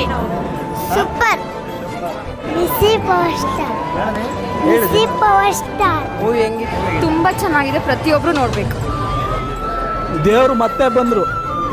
movie super miss you power star miss you power star movie ಹೆಂಗಿತ್ತು ತುಂಬ ಚೆನ್ನಾಗಿದೆ ಪ್ರತಿಯೊಬ್ಬರು ನೋಡಬೇಕು ದೇವರು ಮತ್ತೆ ಬಂದರು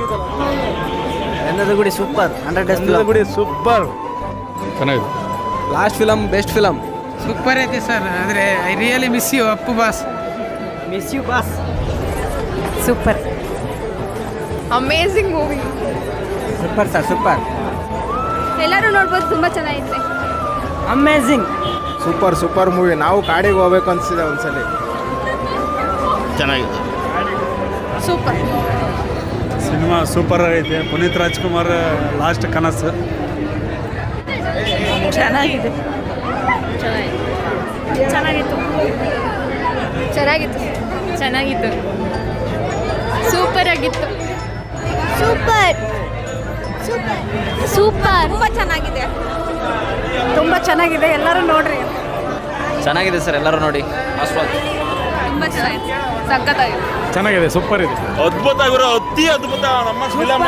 Gandhada Gudi super hundred days Gudi super ಚೆನ್ನಾಗಿದೆ last film best film super ಐತಿ ಸರ್ ಆದರೆ I really miss you Appu boss miss you boss super amazing movie super sir super ಎಲ್ಲರೂ ನೋಡ್ಬೋದು ತುಂಬ ಚೆನ್ನಾಗಿದೆ ಅಮೇಝಿಂಗ್ ಸೂಪರ್ ಸೂಪರ್ ಮೂವಿ ನಾವು ಕಾಡಿಗೆ ಹೋಗ್ಬೇಕು ಅನ್ಸಿದೆ ಒಂದ್ಸಲಿ ಚೆನ್ನಾಗಿದೆ ಸೂಪರ್ ಸಿನಿಮಾ ಸೂಪರ್ ಆಗೈತೆ ಪುನೀತ್ ರಾಜ್ಕುಮಾರ್ ಲಾಸ್ಟ್ ಕನಸು ಚೆನ್ನಾಗಿದೆ ಚೆನ್ನಾಗಿತ್ತು ಚೆನ್ನಾಗಿತ್ತು ಚೆನ್ನಾಗಿತ್ತು ಸೂಪರ್ ಆಗಿತ್ತು ಸೂಪರ್ ಸೂಪರ್ ಸೂಪರ್ ತುಂಬ ಚೆನ್ನಾಗಿದೆ ತುಂಬ ಚೆನ್ನಾಗಿದೆ ಎಲ್ಲರೂ ನೋಡ್ರಿ ಚೆನ್ನಾಗಿದೆ ಸರ್ ಎಲ್ಲರೂ ನೋಡಿ ಆಸ್ವಾದ ತುಂಬ ಚೆನ್ನಾಗಿದೆ ಸಖತ್ತಾಗಿದೆ ಚೆನ್ನಾಗಿದೆ ಸೂಪರ್ ಇದೆ ಅದ್ಭುತ ಗುರು ಅತಿ ಅದ್ಭುತ ನಮ್ಮ film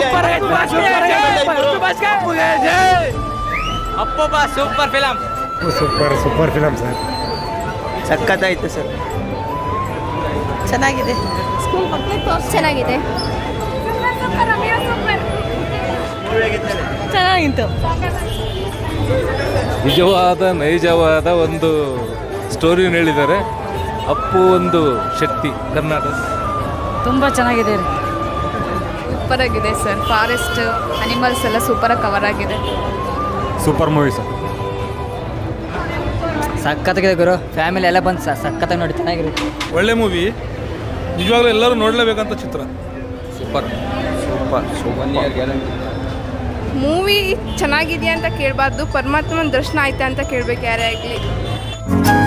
Appu boss super film super super film sir ಸಖತ್ತಾಯ್ತು ಸರ್ ಚೆನ್ನಾಗಿದೆ ಸ್ಕೂಲ್ ಮಕ್ಕಳಿಗೆ ಚೆನ್ನಾಗಿದೆ ಚೆನ್ನಾಗಿತ್ತು ನಿಜವಾದ ನೈಜವಾದ ಒಂದು ಸ್ಟೋರಿನ ಹೇಳಿದ್ದಾರೆ ಅಪ್ಪು ಒಂದು ಶಕ್ತಿ ಕರ್ನಾಟಕ ತುಂಬ ಚೆನ್ನಾಗಿದೆ ಸೂಪರ್ ಆಗಿದೆ ಸರ್ ಫಾರೆಸ್ಟ್ ಅನಿಮಲ್ಸ್ ಎಲ್ಲ ಸೂಪರಾಗಿ ಕವರ್ ಆಗಿದೆ ಸೂಪರ್ ಮೂವಿ ಸರ್ ಸಖತ್ತಾಗಿದೆ ಗುರು ಫ್ಯಾಮಿಲಿ ಎಲ್ಲ ಬಂದು ಸಖತ್ತಾಗಿ ನೋಡಿ ಚೆನ್ನಾಗಿರುತ್ತೆ ಒಳ್ಳೆ ಮೂವಿ ನಿಜವಾಗ್ಲೂ ಎಲ್ಲರೂ ನೋಡಲೇಬೇಕಂತ ಚಿತ್ರ ಸೂಪರ್ ಸೂಪರ್ ಸೂಪರ್ ಮೂವಿ ಚೆನ್ನಾಗಿದೆಯಾ ಅಂತ ಕೇಳಬಾರ್ದು ಪರಮಾತ್ಮನ ದರ್ಶನ ಆಯ್ತಾ ಅಂತ ಕೇಳಬೇಕು ಯಾರೇ ಆಗಲಿ